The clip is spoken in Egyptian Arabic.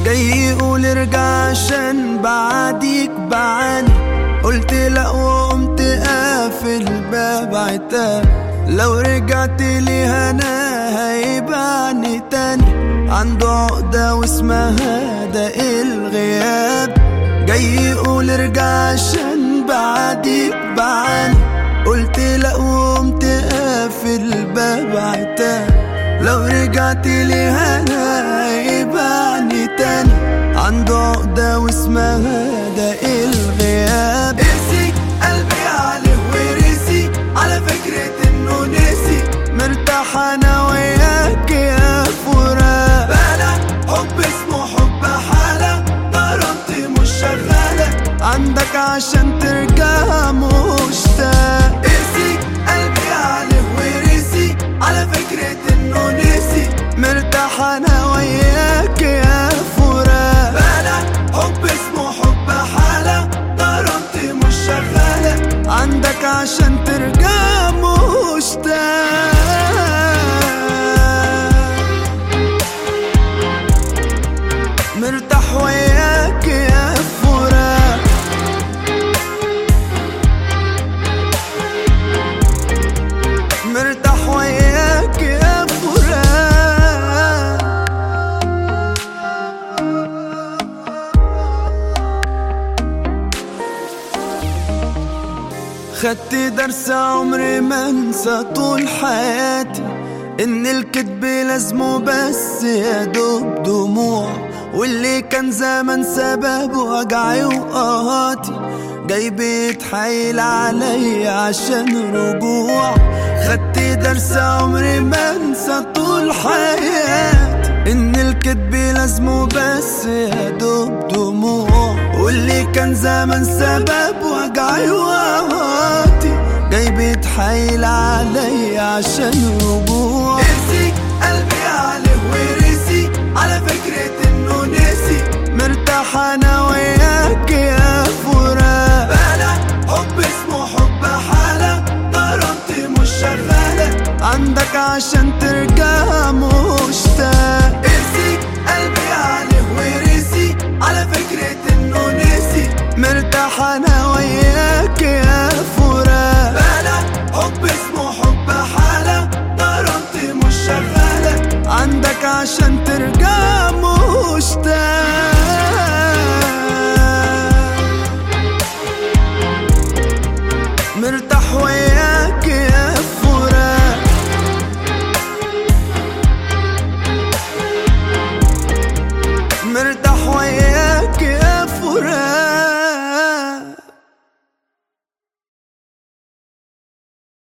جاي يقول ارجع عشان بعديك بعاني قلت لا وقمت قافل باب عتاب لو رجعت لي انا هيبعني تاني عنده عقدة واسمها ده الغياب جاي يقول ارجع عشان بعديك بعاني قلت لا وقمت قافل باب عتاب لو رجعت لي انا هيبعني تاني عنده عقدة واسمها ده الغياب قسي قلبي عليه ورسي على فكرة انه نسي مرتاح انا وياك يا فراق بلا حب اسمه حب حالة ضربتي مش شغالة عندك عشان ترجع مشتاق قسي قلبي عليه ورسي على فكرة انه نسي مرتاح انا وياك يا فراق بلا حب اسمه حب حالة ضربتي مش شغالة عندك عشان ترجع مشتاق مرتاح وياك يا فراق مرتاح وياك يا فراق خدت درس عمري ما انسى طول حياتي ان الكذب لازمه بس يا دوب دموع واللي كان زمان سبب وجعي وقهاتي جاي بيتحايل عليا عشان رجوع خدت درس عمري ما انسى طول حياتي ان الكذب لازمه بس يا دوب دموع واللي كان زمان سبب وجعي وقهاتي جاي بيتحايل عليا عشان رجوع قسي قلبي عليه ورسي على فكرة انه نسي مرتاح انا وياك يا فراق بلا حب اسمه حب حالة ضربتي مش شغالة عندك عشان ترجع مشتاق قسي قلبي عليه ورسي على فكرة انه نسي مرتاح انا وياك يا فراق بلا حب اسمه حب حالة ضربتي مش شغالة عندك عشان ترجع مشتاق مرتاح وياك يا فراق مرتاح وياك يا فراق